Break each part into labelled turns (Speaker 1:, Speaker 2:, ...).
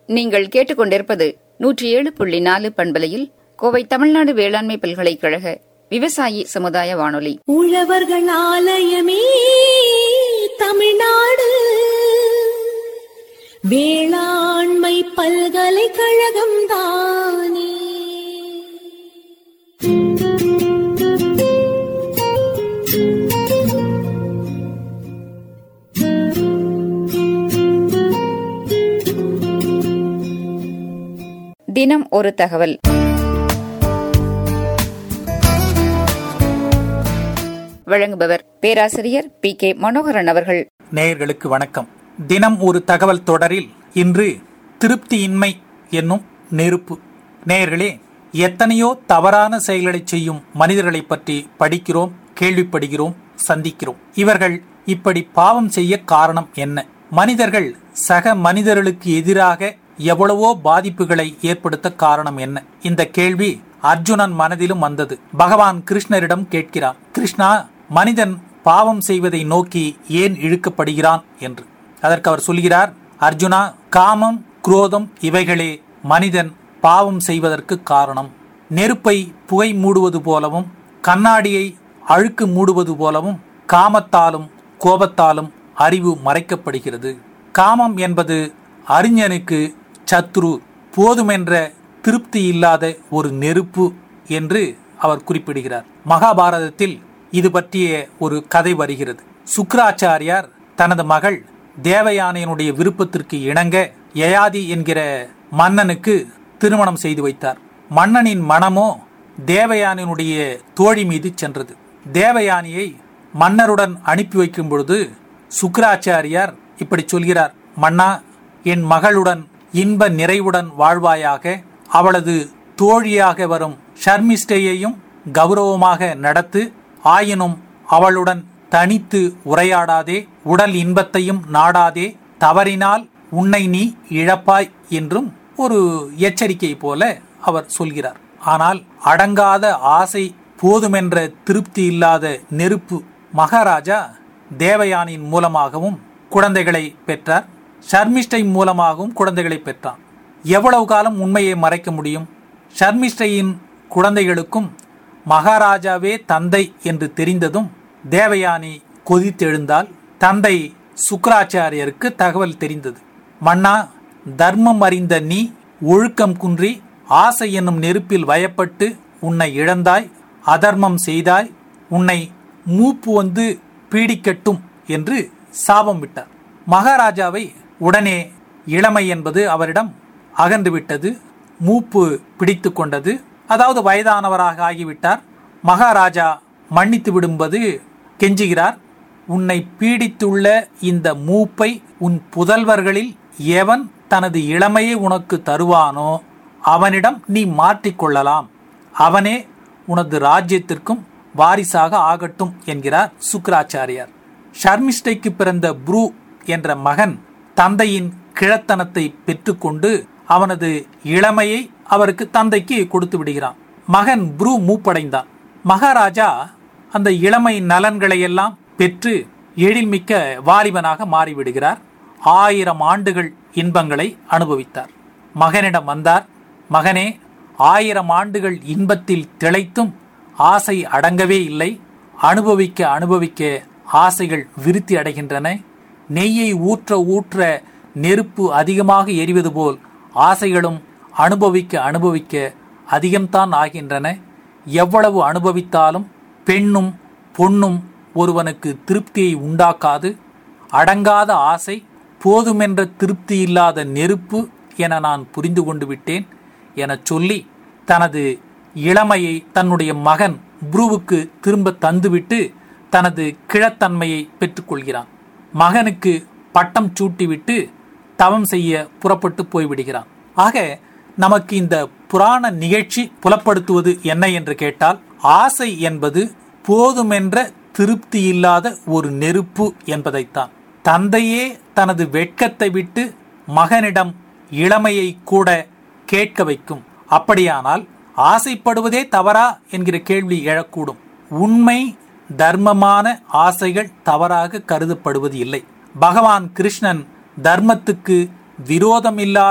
Speaker 1: நீங்கள் கேட்டுக்கொண்டிருப்பது நூற்றி ஏழு புள்ளி நாலு பண்பலையில் கோவை தமிழ்நாடு வேளாண்மை பல்கலைக்கழக விவசாயி சமுதாய வானொலி
Speaker 2: உழவர்கள் ஆலயமே தமிழ்நாடு வேளாண்மை பல்கலைக்கழகம் தானே
Speaker 1: தினம் ஒரு தகவல் வழங்குபவர் பேராசிரியர் பி கே மனோகரன் அவர்கள்
Speaker 3: நேயர்களுக்கு வணக்கம் தினம் ஒரு தகவல் தொடரில் இன்று திருப்தியின்மை என்னும் நெருப்பு நேயர்களே எத்தனையோ தவறான செயல்களை செய்யும் மனிதர்களை பற்றி படிக்கிறோம் கேள்விப்படுகிறோம் சந்திக்கிறோம் இவர்கள் இப்படி பாவம் செய்ய காரணம் என்ன மனிதர்கள் சக மனிதர்களுக்கு எதிராக எவ்வளவோ பாதிப்புகளை ஏற்படுத்த காரணம் என்ன இந்த கேள்வி அர்ஜுனன் மனதிலும் வந்தது பகவான் கிருஷ்ணரிடம் கேட்கிறான் கிருஷ்ணா மனிதன் பாவம் செய்வதை நோக்கி ஏன் இழுக்கப்படுகிறான் என்று அதற்கு அவர் சொல்கிறார் அர்ஜுனா காமம் குரோதம் இவைகளே மனிதன் பாவம் செய்வதற்கு காரணம் நெருப்பை புகை மூடுவது போலவும் கண்ணாடியை அழுக்கு மூடுவது போலவும் காமத்தாலும் கோபத்தாலும் அறிவு மறைக்கப்படுகிறது காமம் என்பது அறிஞனுக்கு சத்ரு போதுமென்ற திருப்தி இல்லாத ஒரு நெருப்பு என்று அவர் குறிப்பிடுகிறார் மகாபாரதத்தில் இது பற்றிய ஒரு கதை வருகிறது சுக்ராச்சாரியார் தனது மகள் தேவயானையனுடைய விருப்பத்திற்கு இணங்க யயாதி என்கிற மன்னனுக்கு திருமணம் செய்து வைத்தார் மன்னனின் மனமோ தேவயானினுடைய தோழி மீது சென்றது தேவயானியை மன்னருடன் அனுப்பி வைக்கும் பொழுது சுக்ராச்சாரியார் இப்படி சொல்கிறார் மன்னா என் மகளுடன் இன்ப நிறைவுடன் வாழ்வாயாக அவளது தோழியாக வரும் ஷர்மிஷ்டையையும் கௌரவமாக நடத்து ஆயினும் அவளுடன் தனித்து உரையாடாதே உடல் இன்பத்தையும் நாடாதே தவறினால் உன்னை நீ இழப்பாய் என்றும் ஒரு எச்சரிக்கை போல அவர் சொல்கிறார் ஆனால் அடங்காத ஆசை போதுமென்ற திருப்தி இல்லாத நெருப்பு மகாராஜா தேவயானின் மூலமாகவும் குழந்தைகளை பெற்றார் ஷர்மிஷ்டை மூலமாகவும் குழந்தைகளை பெற்றான் எவ்வளவு காலம் உண்மையை மறைக்க முடியும் ஷர்மிஷ்டையின் குழந்தைகளுக்கும் மகாராஜாவே தந்தை என்று தெரிந்ததும் தேவயானி கொதித்தெழுந்தால் தந்தை சுக்கராச்சாரியருக்கு தகவல் தெரிந்தது மன்னா தர்மம் அறிந்த நீ ஒழுக்கம் குன்றி ஆசை என்னும் நெருப்பில் வயப்பட்டு உன்னை இழந்தாய் அதர்மம் செய்தாய் உன்னை மூப்பு வந்து பீடிக்கட்டும் என்று சாபம் விட்டார் மகாராஜாவை உடனே இளமை என்பது அவரிடம் அகன்றுவிட்டது மூப்பு பிடித்து கொண்டது அதாவது வயதானவராக ஆகிவிட்டார் மகாராஜா மன்னித்து விடும்பது கெஞ்சுகிறார் உன்னை பீடித்துள்ள இந்த மூப்பை உன் புதல்வர்களில் எவன் தனது இளமையை உனக்கு தருவானோ அவனிடம் நீ மாற்றிக்கொள்ளலாம் அவனே உனது ராஜ்யத்திற்கும் வாரிசாக ஆகட்டும் என்கிறார் சுக்கராச்சாரியார் ஷர்மிஷ்டைக்கு பிறந்த புரூ என்ற மகன் தந்தையின் கிழத்தனத்தை பெற்றுக்கொண்டு அவனது இளமையை அவருக்கு தந்தைக்கு கொடுத்து விடுகிறான் மகன் புரூ மூப்படைந்தான் மகாராஜா அந்த இளமை நலன்களை எல்லாம் பெற்று எழில்மிக்க வாலிபனாக மாறிவிடுகிறார் ஆயிரம் ஆண்டுகள் இன்பங்களை அனுபவித்தார் மகனிடம் வந்தார் மகனே ஆயிரம் ஆண்டுகள் இன்பத்தில் திளைத்தும் ஆசை அடங்கவே இல்லை அனுபவிக்க அனுபவிக்க ஆசைகள் விருத்தி அடைகின்றன நெய்யை ஊற்ற ஊற்ற நெருப்பு அதிகமாக எரிவது போல் ஆசைகளும் அனுபவிக்க அனுபவிக்க அதிகம்தான் ஆகின்றன எவ்வளவு அனுபவித்தாலும் பெண்ணும் பொன்னும் ஒருவனுக்கு திருப்தியை உண்டாக்காது அடங்காத ஆசை போதுமென்ற திருப்தி இல்லாத நெருப்பு என நான் புரிந்து கொண்டு விட்டேன் எனச் சொல்லி தனது இளமையை தன்னுடைய மகன் புருவுக்கு திரும்ப தந்துவிட்டு தனது கிழத்தன்மையை பெற்றுக்கொள்கிறான் மகனுக்கு பட்டம் சூட்டிவிட்டு தவம் செய்ய புறப்பட்டு போய்விடுகிறான் ஆக நமக்கு இந்த புராண நிகழ்ச்சி புலப்படுத்துவது என்ன என்று கேட்டால் ஆசை என்பது போதுமென்ற திருப்தி இல்லாத ஒரு நெருப்பு என்பதைத்தான் தந்தையே தனது வெட்கத்தை விட்டு மகனிடம் இளமையை கூட கேட்க வைக்கும் அப்படியானால் ஆசைப்படுவதே தவறா என்கிற கேள்வி எழக்கூடும் உண்மை தர்மமான ஆசைகள் தவறாக கருதப்படுவது இல்லை பகவான் கிருஷ்ணன் தர்மத்துக்கு விரோதமில்லாத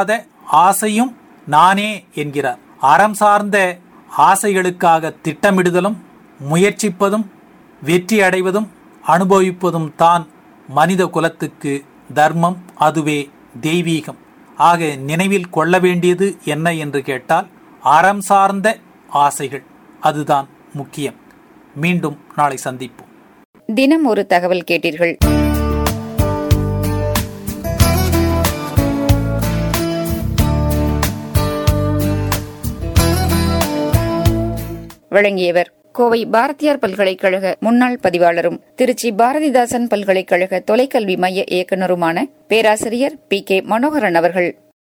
Speaker 3: ஆசையும் நானே என்கிறார் அறம் சார்ந்த ஆசைகளுக்காக திட்டமிடுதலும் முயற்சிப்பதும் வெற்றி அடைவதும் அனுபவிப்பதும் தான் மனித குலத்துக்கு தர்மம் அதுவே தெய்வீகம் ஆக நினைவில் கொள்ள வேண்டியது என்ன என்று கேட்டால் அறம் சார்ந்த ஆசைகள் அதுதான் முக்கியம் மீண்டும் நாளை சந்திப்போம்
Speaker 1: தினம் ஒரு தகவல் கேட்டீர்கள் வழங்கியவர் கோவை பாரதியார் பல்கலைக்கழக முன்னாள் பதிவாளரும் திருச்சி பாரதிதாசன் பல்கலைக்கழக தொலைக்கல்வி மைய இயக்குநருமான பேராசிரியர் பி கே மனோகரன் அவர்கள்